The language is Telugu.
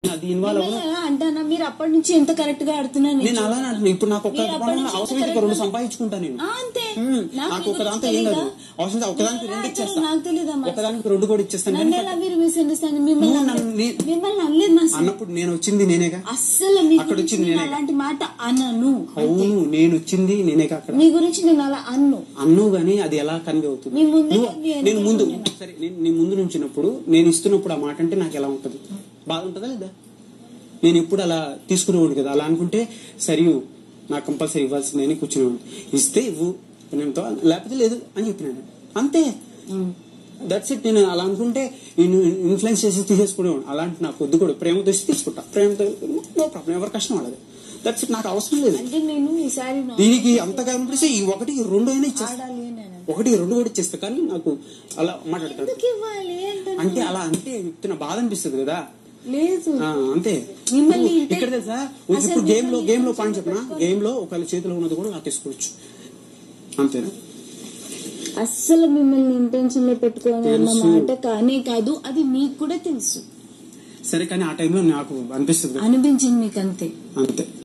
అది ఇన్వాల్వ్ అవ్వను మిమ్మల్ని అలా అంటానా మీరు అప్పటి నుంచి ఎంత కరెక్ట్ గా ఆడుతున్నాను నేను అలా అంటున్నా ఇప్పుడు నాకు ఒక మీరు అప్పటి పనులు నుంచి అవసరం అయితే ఎంత రెండు correct గా- సంపాదించుకుంటా నేను ఆ, అంతే ఉమ్, నాకు నాకు మీ ఒకదాంతో గురించి ఏం కాదు తెలీదా? అవసరం అయితే ఒకదానికి మీరు రెండు ఎలా ఇచ్చేస్తా అంటారో నాకు తెలీదా మా ఒకదానికి రెండు కూడా ఇచ్చేస్తాను నన్ను కానీ ఎలా మీరు మిస్అండర్స్టాండింగ్ మిమ్మల్ని నువ్వు అనలేదు. నన్ను నీ- మిమ్మల్ని అనలేదు మా అన్నప్పుడు నేను వచ్చింది నేనేగా అస్సలు మీ అక్కడ గురించి వచ్చింది నేను నేనే. అలాంటి మాట అనను అవును నేను వచ్చింది నేనేగా అక్కడ మీ గురించి నేను అలా అన్ను అన్ను గానీ అది ఎలా కన్వే అవుతుంది మీ ముందే నువ్వు- మీ నేను ముందు వెనకాల సరే నేను నీ ముందు నుంచినప్పుడు నేను ఇస్తున్నప్పుడు ఆ మాట అంటే నాకు ఎలా ఉంటది బాధ ఉంటుందా లేదా నేను ఎప్పుడు అలా తీసుకునేవాడు కదా అలా అనుకుంటే సరియు నాకు కంపల్సరీ ఇవ్వాల్సిందే అని కూర్చునేవాడు ఇస్తే ఇవ్వు నేను లేకపోతే లేదు అని చెప్పినాను అంతే దట్స్ ఇట్ నేను అలా అనుకుంటే నేను ఇన్ఫ్లుయెన్స్ చేసి తీసేసుకునేవాడు అలాంటి నాకు వద్దు కూడా ప్రేమతో ఇస్తే తీసుకుంటా ప్రేమతో నో ప్రాబ్లం ఎవరి కష్టం వాళ్ళది దట్స్ ఇట్ నాకు అవసరం లేదు అంటే నేను ఈసారి నా- దీనికి అంతగా అనిపిస్తే ఈ ఒకటి ఈ రెండు అయినా ఇచ్చేస్తా ఆడాలి అని అన్నాను. ఒకటి రెండు కూడా ఇచ్చేస్తా కానీ నాకు అలా మాట్లాడతాను ఎందుకు ఇవ్వాలి అంటాను అంటే అలా అంటే చెప్తున్న బాధ అనిపిస్తుంది కదా లేదు ఆ, అంతే మిమ్మల్ని ఇప్పుడు ఇంటే- ఇక్కడ తెలుసా అసలు ఇప్పుడు గేమ్ లో మిమ్మల్ని గేమ్ లో ఇంటే పాయింట్ చెప్పిన గేమ్ లో ఒకవేళ చేతిలో ఉన్నది కూడా నాకు తీసుకోవచ్చు అంతేనా అస్సలు మిమ్మల్ని ఇంటెన్షన్ లో పెట్టుకోవాలి అన్న తెలుసు. మాట కానే కాదు అది మీకు కూడా తెలుసు సరే కానీ ఆ టైంలో నాకు అనిపిస్తుంది కదా. అనిపించింది మీకు అంతే అంతే